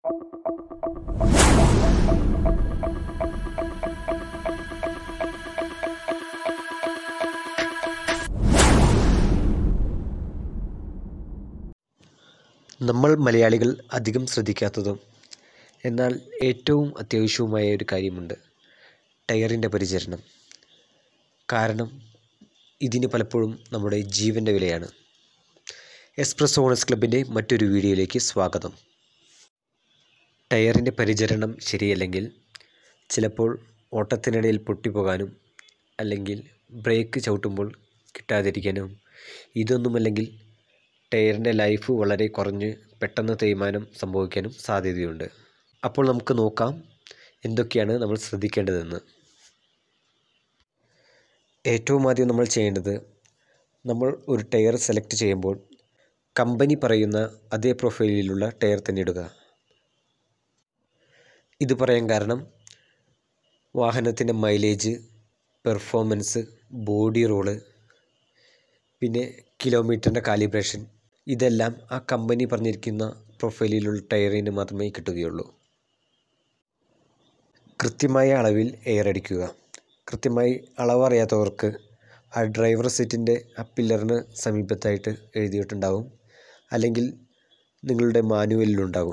നമ്മൾ മലയാളികൾ അധികം ശ്രദ്ധിക്കാത്തതും എന്നാൽ ഏറ്റവും അത്യാവശ്യവുമായ ഒരു കാര്യമുണ്ട് ടയറിൻ്റെ പരിചരണം കാരണം ഇതിന് പലപ്പോഴും നമ്മുടെ ജീവൻ്റെ വിലയാണ് എക്സ്പ്രസ് ഓണേഴ്സ് ക്ലബിൻ്റെ മറ്റൊരു വീഡിയോയിലേക്ക് സ്വാഗതം ടയറിൻ്റെ പരിചരണം ശരിയല്ലെങ്കിൽ ചിലപ്പോൾ ഓട്ടത്തിനിടയിൽ പൊട്ടിപ്പോകാനും അല്ലെങ്കിൽ ബ്രേക്ക് ചവിട്ടുമ്പോൾ കിട്ടാതിരിക്കാനും ഇതൊന്നുമല്ലെങ്കിൽ ടയറിൻ്റെ ലൈഫ് വളരെ കുറഞ്ഞ് പെട്ടെന്ന് തേയ്മാനം സംഭവിക്കാനും സാധ്യതയുണ്ട് അപ്പോൾ നമുക്ക് നോക്കാം എന്തൊക്കെയാണ് നമ്മൾ ശ്രദ്ധിക്കേണ്ടതെന്ന് ഏറ്റവും ആദ്യം നമ്മൾ ചെയ്യേണ്ടത് നമ്മൾ ഒരു ടയർ സെലക്ട് ചെയ്യുമ്പോൾ കമ്പനി പറയുന്ന അതേ പ്രൊഫൈലിലുള്ള ടയർ തന്നെ ഇടുക ഇത് പറയാൻ കാരണം വാഹനത്തിൻ്റെ മൈലേജ് പെർഫോമൻസ് ബോഡി റോള് പിന്നെ കിലോമീറ്ററിൻ്റെ കാലിബ്രേഷൻ ഇതെല്ലാം ആ കമ്പനി പറഞ്ഞിരിക്കുന്ന പ്രൊഫൈലിലുള്ള ടയറിന് മാത്രമേ കിട്ടുകയുള്ളൂ കൃത്യമായ അളവിൽ എയർ അടിക്കുക കൃത്യമായി അളവറിയാത്തവർക്ക് ആ ഡ്രൈവർ സീറ്റിൻ്റെ ആ പില്ലറിന് സമീപത്തായിട്ട് എഴുതിയിട്ടുണ്ടാവും അല്ലെങ്കിൽ നിങ്ങളുടെ മാനുവലിലുണ്ടാകും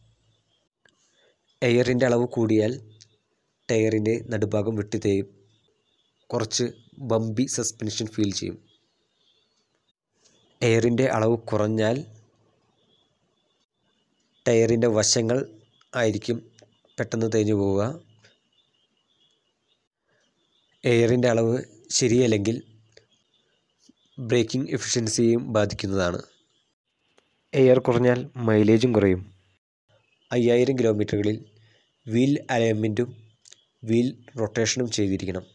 എയറിൻ്റെ അളവ് കൂടിയാൽ ടയറിൻ്റെ നടുഭാഗം വെട്ടിത്തേയും കുറച്ച് ബമ്പി സസ്പെൻഷൻ ഫീൽ ചെയ്യും എയറിൻ്റെ അളവ് കുറഞ്ഞാൽ ടയറിൻ്റെ വശങ്ങൾ ആയിരിക്കും പെട്ടെന്ന് തേഞ്ഞു പോവുക എയറിൻ്റെ അളവ് ശരിയല്ലെങ്കിൽ ബ്രേക്കിംഗ് എഫിഷ്യൻസിയെയും ബാധിക്കുന്നതാണ് എയർ കുറഞ്ഞാൽ മൈലേജും കുറയും അയ്യായിരം കിലോമീറ്ററുകളിൽ വീൽ അലൈൻമെൻറ്റും വീൽ റൊട്ടേഷനും ചെയ്തിരിക്കണം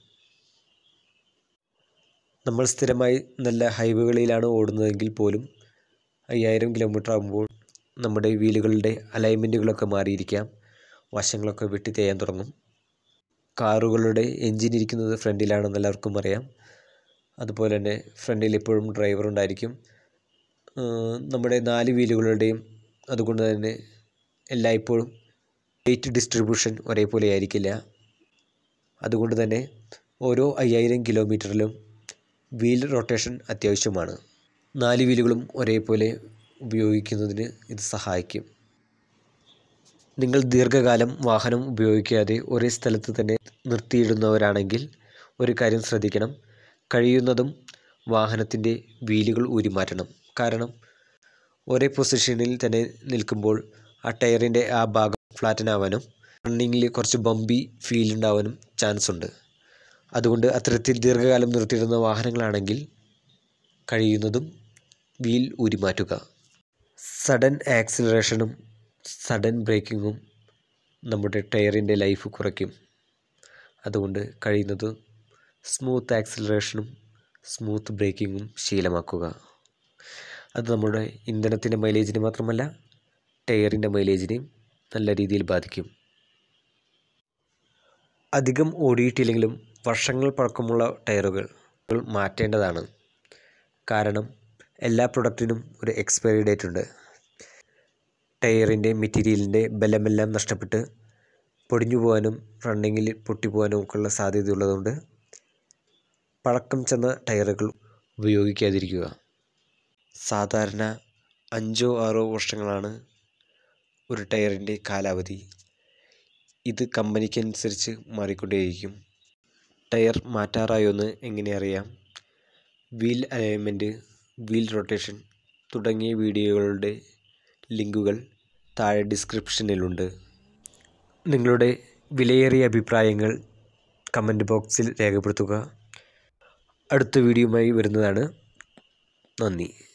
നമ്മൾ സ്ഥിരമായി നല്ല ഹൈവേകളിലാണ് ഓടുന്നതെങ്കിൽ പോലും അയ്യായിരം കിലോമീറ്റർ ആകുമ്പോൾ നമ്മുടെ വീലുകളുടെ അലൈൻമെൻറ്റുകളൊക്കെ മാറിയിരിക്കാം വശങ്ങളൊക്കെ വെട്ടി തേയാൻ തുടങ്ങും കാറുകളുടെ എൻജിൻ ഇരിക്കുന്നത് ഫ്രണ്ടിലാണെന്ന് എല്ലാവർക്കും അറിയാം അതുപോലെ തന്നെ ഫ്രണ്ടിൽ എപ്പോഴും ഡ്രൈവർ ഉണ്ടായിരിക്കും നമ്മുടെ നാല് വീലുകളുടെയും അതുകൊണ്ട് തന്നെ എല്ലായ്പ്പോഴും വെയിറ്റ് ഡിസ്ട്രിബ്യൂഷൻ ഒരേപോലെ ആയിരിക്കില്ല അതുകൊണ്ട് തന്നെ ഓരോ അയ്യായിരം കിലോമീറ്ററിലും വീൽ റൊട്ടേഷൻ അത്യാവശ്യമാണ് നാല് വീലുകളും ഒരേപോലെ ഉപയോഗിക്കുന്നതിന് ഇത് സഹായിക്കും നിങ്ങൾ ദീർഘകാലം വാഹനം ഉപയോഗിക്കാതെ ഒരേ സ്ഥലത്ത് തന്നെ നിർത്തിയിടുന്നവരാണെങ്കിൽ ഒരു കാര്യം ശ്രദ്ധിക്കണം കഴിയുന്നതും വാഹനത്തിൻ്റെ വീലുകൾ ഊരി മാറ്റണം കാരണം ഒരേ പൊസിഷനിൽ തന്നെ നിൽക്കുമ്പോൾ ആ ടയറിൻ്റെ ആ ഭാഗം ഫ്ലാറ്റനാവാനും റണ്ണിങ്ങിൽ കുറച്ച് ബമ്പി ഫീൽ ഉണ്ടാവാനും ചാൻസ് ഉണ്ട് അതുകൊണ്ട് അത്തരത്തിൽ ദീർഘകാലം നിർത്തിയിടുന്ന വാഹനങ്ങളാണെങ്കിൽ കഴിയുന്നതും വീൽ ഊരി മാറ്റുക സഡൻ ആക്സിലറേഷനും സഡൻ ബ്രേക്കിങ്ങും നമ്മുടെ ടയറിൻ്റെ ലൈഫ് കുറയ്ക്കും അതുകൊണ്ട് കഴിയുന്നതും സ്മൂത്ത് ആക്സിലറേഷനും സ്മൂത്ത് ബ്രേക്കിങ്ങും ശീലമാക്കുക അത് നമ്മുടെ ഇന്ധനത്തിൻ്റെ മൈലേജിനെ മാത്രമല്ല ടയറിൻ്റെ മൈലേജിനെയും നല്ല രീതിയിൽ ബാധിക്കും അധികം ഓടിയിട്ടില്ലെങ്കിലും വർഷങ്ങൾ പഴക്കമുള്ള ടയറുകൾ മാറ്റേണ്ടതാണ് കാരണം എല്ലാ പ്രൊഡക്റ്റിനും ഒരു എക്സ്പയറി ഡേറ്റ് ഉണ്ട് ടയറിൻ്റെ മെറ്റീരിയലിൻ്റെ ബലമെല്ലാം നഷ്ടപ്പെട്ട് പൊടിഞ്ഞു പോകാനും റണ്ണിങ്ങിൽ പൊട്ടിപ്പോകാനും ഒക്കെയുള്ള സാധ്യതയുള്ളതുകൊണ്ട് പഴക്കം ചെന്ന ടയറുകൾ ഉപയോഗിക്കാതിരിക്കുക സാധാരണ അഞ്ചോ ആറോ വർഷങ്ങളാണ് ഒരു ടയറിൻ്റെ കാലാവധി ഇത് കമ്പനിക്കനുസരിച്ച് മാറിക്കൊണ്ടേയിരിക്കും ടയർ മാറ്റാറായോന്ന് എങ്ങനെ അറിയാം വീൽ അലൈൻമെൻറ്റ് വീൽ റൊട്ടേഷൻ തുടങ്ങിയ വീഡിയോകളുടെ ലിങ്കുകൾ താഴെ ഡിസ്ക്രിപ്ഷനിലുണ്ട് നിങ്ങളുടെ വിലയേറിയ അഭിപ്രായങ്ങൾ കമൻറ്റ് ബോക്സിൽ രേഖപ്പെടുത്തുക അടുത്ത വീഡിയോയുമായി വരുന്നതാണ് നന്ദി